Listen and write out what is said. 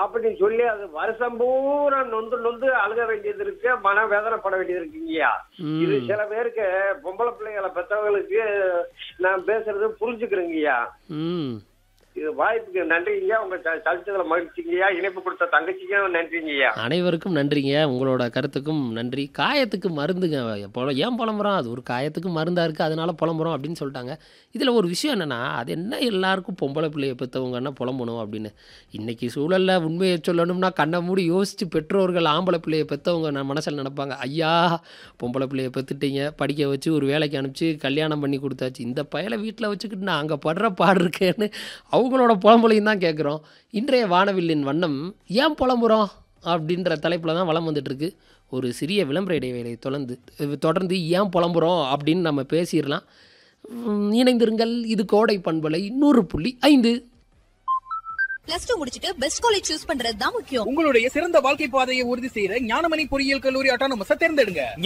அப்படின்னு சொல்லி அது வருஷம் பூரா நொந்து நொந்து அழுக வேண்டியது இருக்கு மன வேதனைப்பட வேண்டியது இருக்குங்கய்யா ம். இது சில பேருக்கு பொம்பளை பிள்ளைகளை பெற்றவங்களுக்கு நான் பேசுறது புரிஞ்சுக்கிறேங்கய்யா ம் இது வாய்ப்புக்கு நன்றிங்கய்யா உங்க ச- சலிச்சதுல மகிழ்ச்சிங்கய்யா இணைப்பு கொடுத்த தங்கச்சிக்கும் நன்றிங்கய்யா அனைவருக்கும் நன்றிங்க உங்களோட கருத்துக்கும் நன்றி காயத்துக்கு மருந்துங்க போல ஏன் புலம்புறோம் அது ஒரு காயத்துக்கு மருந்தா இருக்கு அதனால புலம்புறோம் அப்படின்னு சொல்லிட்டாங்க இதில் ஒரு விஷயம் என்னன்னா அது என்ன எல்லாருக்கும் பொம்பளை பிள்ளைய பெற்றவங்கன்னா புலம்பணும் அப்படின்னு இன்னைக்கு சூழல்ல உண்மையை சொல்லணும்னா கண்ணை மூடி யோசிச்சு பெற்றோர்கள் ஆம்பளை பிள்ளைய பெற்றவங்க நான் மனசில் நினைப்பாங்க ஐயா பொம்பளை பிள்ளைய பெற்றுட்டீங்க படிக்க வச்சு ஒரு வேலைக்கு அனுப்பிச்சு கல்யாணம் பண்ணி கொடுத்தாச்சு இந்த பயலை வீட்டில் வச்சுக்கிட்டு நான் அங்கே படுற பாடு இருக்கேன்னு அவங்களோட புலம்பலையும் தான் கேட்குறோம் இன்றைய வானவில்லின் வண்ணம் ஏன் புலம்புறோம் அப்படின்ற தலைப்பில் தான் வளம் வந்துட்டு இருக்கு ஒரு சிறிய விளம்பர இடைவேளை தொடர்ந்து தொடர்ந்து ஏன் புலம்புறோம் அப்படின்னு நம்ம பேசிடலாம் உம், இணைந்திருங்கள் இது கோடை பண்பலை நூறு புள்ளி ஐந்து பிளஸ் டூ முடிச்சிட்டு பெஸ்ட் காலேஜ் சூஸ் பண்றது தான் முக்கியம் உங்களுடைய சிறந்த வாழ்க்கை பாதையை உறுதி செய்யற ஞானமணி பொறியியல் கல்லூரி அட்டானமஸ் தேர்ந்தெடுங்க